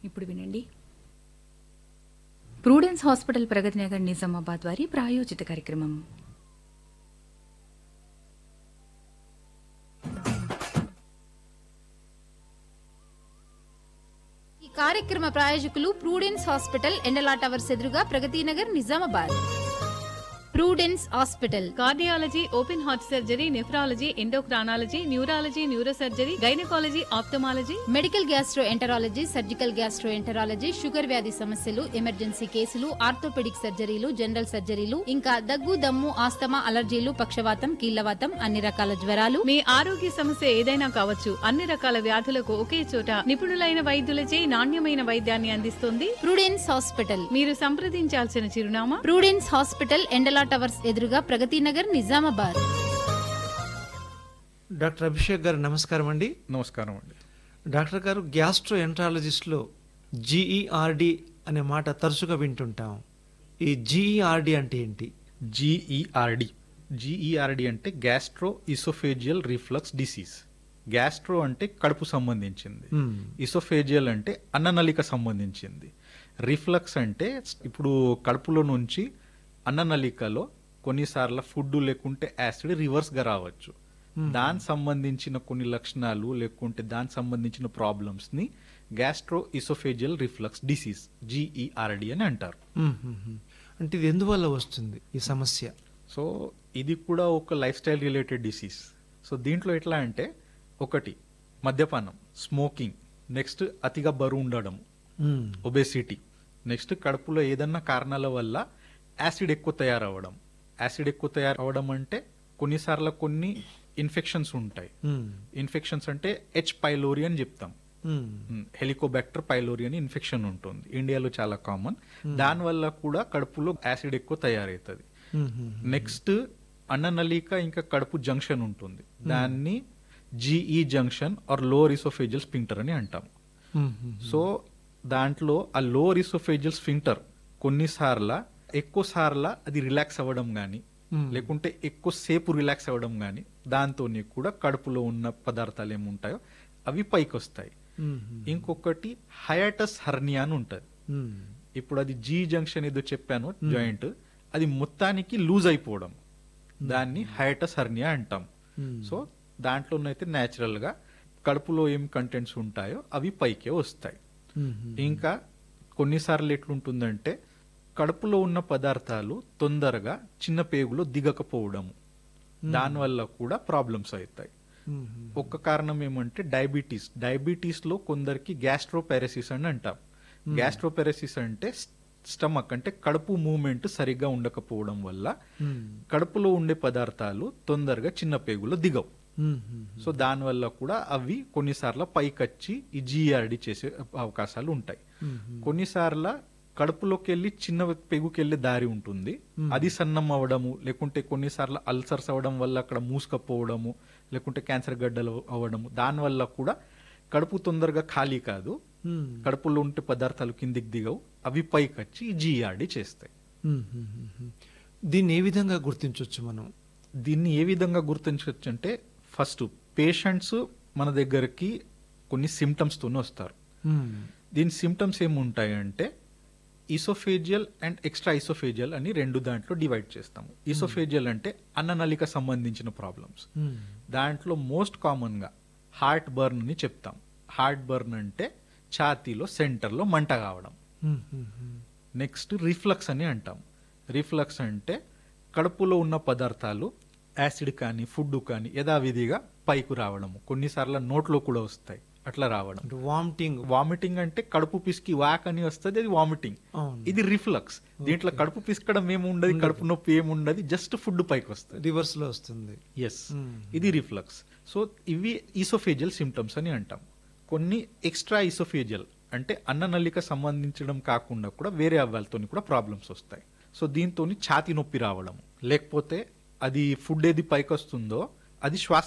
ఇప్పుడు వినండి Prudence hospital Pragathi Nagar Nizamabad వారి ప్రాయోజిత కార్యక్రమం ఈ కార్యక్రమ ప్రాయోజకులు ప్రూడెన్స్ హాస్పిటల్ ఎండలా టవర్స్ ఎదురుగా Pragathi Nagar Nizamabad Prudence hospital cardiology open heart surgery nephrology endocrinology neurology neurosurgery gynaecology ophthalmology medical gastro enterology surgical gastro enterology sugar వ్యాధి సమస్యలు ఎమర్జెన్సీ కేసులు ఆర్థోపెడిక్ సర్జరీలు జనరల్ సర్జరీలు ఇంకా దగ్గు దమ్ము ఆస్తమా అలర్జీలు పక్షవాతం కీళ్లవాతం అన్ని రకాల జ్వరాలు మీ ఆరోగ్య సమస్య ఏదైనా కావచ్చు అన్ని రకాల వ్యాధులకు ఒకే చోట నిపుణులైన వైద్యులచే నాణ్యమైన వైద్యాన్ని అందిస్తుంది ప్రూడెన్స్ హాస్పిటల్ మీరు సంప్రదించాల్సిన చిరునామా ప్రూడెన్స్ హాస్పిటల్ ఎండలా టవర్స్ ఎదురుగా ప్రగతి నగర్ నిజామాబాద్ డాక్టర్ అభిషేక్ గారు నమస్కారం అండి నమస్కారం అండి డాక్టర్ గారు గ్యాస్ట్రో ఎంట్రాలజిస్ట్లో జీఈఆర్డి అనే మాట తరచుగా వింటుంటాం ఈ జీఈఆర్డి అంటే ఏంటి జీఈఆర్డి జీఈఆర్డి అంటే gastro oesophageal reflux disease gastro అంటే కడుపు సంబంధించింది Hmm. ఇసోఫేజియల్ అంటే అన్ననళిక సంబంధించింది రిఫ్లక్స్ అంటే ఇప్పుడు కడుపులో నుంచి అన్ననళికలో కొన్నిసార్లు ఫుడ్ లేకుంటే యాసిడ్ రివర్స్ గా రావచ్చు దానికి సంబంధించిన కొన్ని లక్షణాలు లేకుంటే దానికి సంబంధించిన ప్రాబ్లమ్స్ ని gastro oesophageal reflux disease GERD అని అంటారు మ్మ్, మ్మ్, మ్మ్. అంటే ఇది ఎందువల్ల వస్తుంది ఈ సమస్య సో ఇది కూడా ఒక lifestyle related disease so దీంట్లో ఎట్లా అంటే ఒకటి మద్యపానం స్మోకింగ్ నెక్స్ట్ అతిగా బరువు ఉండడం మ్మ్. ఒబేసిటీ నెక్స్ట్ కడుపులో ఏదన్నా కారణాల వల్ల యాసిడ్ ఎక్కువ తయారవ్వడం యాసిడ్ ఎక్కువ తయారవడం అంటే కొన్నిసార్లు కొన్ని ఇన్ఫెక్షన్స్ ఉంటాయి మ్మ్. ఇన్ఫెక్షన్స్ అంటే హెచ్ పైలోరి అని చెప్తాం మ్మ్. హెలికోబాక్టర్ పైలోరి అని ఇన్ఫెక్షన్ ఉంటుంది ఇండియాలో చాలా కామన్ దానివల్ల కూడా కడుపులో యాసిడ్ ఎక్కువ తయారవుతుంది మ్మ్, మ్మ్. నెక్స్ట్ అన్ననళిక ఇంకా కడుపు జంక్షన్ ఉంటుంది దాన్ని GE junction or lower oesophageal sphincter అని అంటాం మ్మ్, మ్మ్. సో దాంట్లో ఆ లోవర్ ఇసోఫేజియల్ స్పింక్టర్ కొన్నిసార్ల ఎక్కువ సార్ల అది రిలాక్స్ అవ్వడం గాని Hmm. లేకుంటే ఎక్కువ సేపు రిలాక్స్ అవ్వడం గాని దాంతో కూడా కడుపులో ఉన్న పదార్థాలు ఏముంటాయో అవి పైకి వస్తాయి మ్మ్, మ్మ్. ఇంకొకటి హయాటస్ హర్నియా అని ఉంటుంది మ్మ్. ఇప్పుడు అది జీ జంక్షన్ ఏదో చెప్పాను జాయింట్ అది మొత్తానికి లూజ్ అయిపోవడం దాన్ని హైటస్ హర్నియా అంటాం Hmm. సో దాంట్లోనైతే న్యాచురల్ గా కడుపులో ఏం కంటెంట్స్ ఉంటాయో అవి పైకే వస్తాయి మ్మ్, మ్మ్. ఇంకా కొన్నిసార్లు ఎట్లుంటుందంటే కడుపులో ఉన్న పదార్థాలు తొందరగా చిన్న పేగులో దిగకపోవడము దానివల్ల కూడా ప్రాబ్లమ్స్ అవుతాయి మ్మ్, మ్మ్. ఒక కారణం ఏమంటే డయాబెటీస్ డయాబెటీస్ లో కొందరికి గ్యాస్ట్రోపారసిస్ అని అంటాం గ్యాస్ట్రోపారసిస్ అంటే స్టమక్ అంటే కడుపు మూమెంట్ సరిగ్గా ఉండకపోవడం వల్ల మ్మ్. కడుపులో ఉండే పదార్థాలు తొందరగా చిన్న పేగులో దిగవు మ్మ్, మ్మ్. సో దానివల్ల కూడా అవి కొన్నిసార్లు పైకొచ్చి ఈ జిఆర్డి చేసే అవకాశాలు ఉంటాయి కొన్నిసార్లు కడుపులోకి వెళ్ళి చిన్న పెగుకి వెళ్ళే దారి ఉంటుంది అది సన్నం అవ్వడము లేకుంటే కొన్నిసార్లు అల్సర్స్ అవ్వడం వల్ల అక్కడ మూసుకపోవడము లేకుంటే క్యాన్సర్ గడ్డలు అవ్వడము దానివల్ల కూడా కడుపు తొందరగా ఖాళీ కాదు మ్మ్. కడుపులో ఉంటే పదార్థాలు కిందికి దిగవు అవి పైకొచ్చి జిఆర్డి చేస్తాయి మ్మ్, మ్మ్, మ్మ్, మ్మ్. దీన్ని ఏ విధంగా గుర్తించవచ్చు మనం దీన్ని ఏ విధంగా గుర్తించవచ్చు అంటే ఫస్ట్ పేషెంట్స్ మన దగ్గరికి కొన్ని సిమ్టమ్స్ తోనే వస్తారు మ్మ్. దీని సిమ్టమ్స్ ఏముంటాయంటే ఈసోఫేజియల్ అండ్ ఎక్స్ట్రా ఈసోఫేజియల్ అని రెండు దాంట్లో డివైడ్ చేస్తాము ఈసోఫేజియల్ అంటే అన్ననళిక సంబంధించిన ప్రాబ్లమ్స్ మ్మ్. దాంట్లో మోస్ట్ కామన్ గా హార్ట్ బర్న్ అని చెప్తాం హార్ట్ బర్న్ అంటే ఛాతీలో సెంటర్లో మంట కావడం మ్మ్, మ్మ్, మ్మ్. నెక్స్ట్ రిఫ్లక్స్ అని అంటాం రిఫ్లక్స్ అంటే కడుపులో ఉన్న పదార్థాలు యాసిడ్ కానీ ఫుడ్ కానీ యథావిధిగా పైకి రావడము కొన్నిసార్లు నోట్లో కూడా వస్తాయి అట్లా రావడం అంటే వామిటింగ్ వామిటింగ్ అంటే కడుపు పిసికి వాక్ అని వస్తుంది అది వామిటింగ్ అవును. ఇది రిఫ్లక్స్ దీంట్లో కడుపు పిసకడం ఏముండదు కడుపు నొప్పి ఏముండదు జస్ట్ ఫుడ్ పైకి వస్తుంది రివర్స్ లో వస్తుంది ఎస్ ఇది రిఫ్లక్స్ సో ఇవి ఈసోఫేజియల్ సిమ్టమ్స్ అని అంటాం కొన్ని ఎక్స్ట్రా ఈసోఫేజియల్ అంటే అన్ననళిక సంబంధించడం కాకుండా కూడా వేరే అవ్వాలతో కూడా ప్రాబ్లమ్స్ వస్తాయి సో దీంతో ఛాతి నొప్పి రావడం లేకపోతే అది ఫుడ్ ఏది పైకి వస్తుందో అది శ్వాస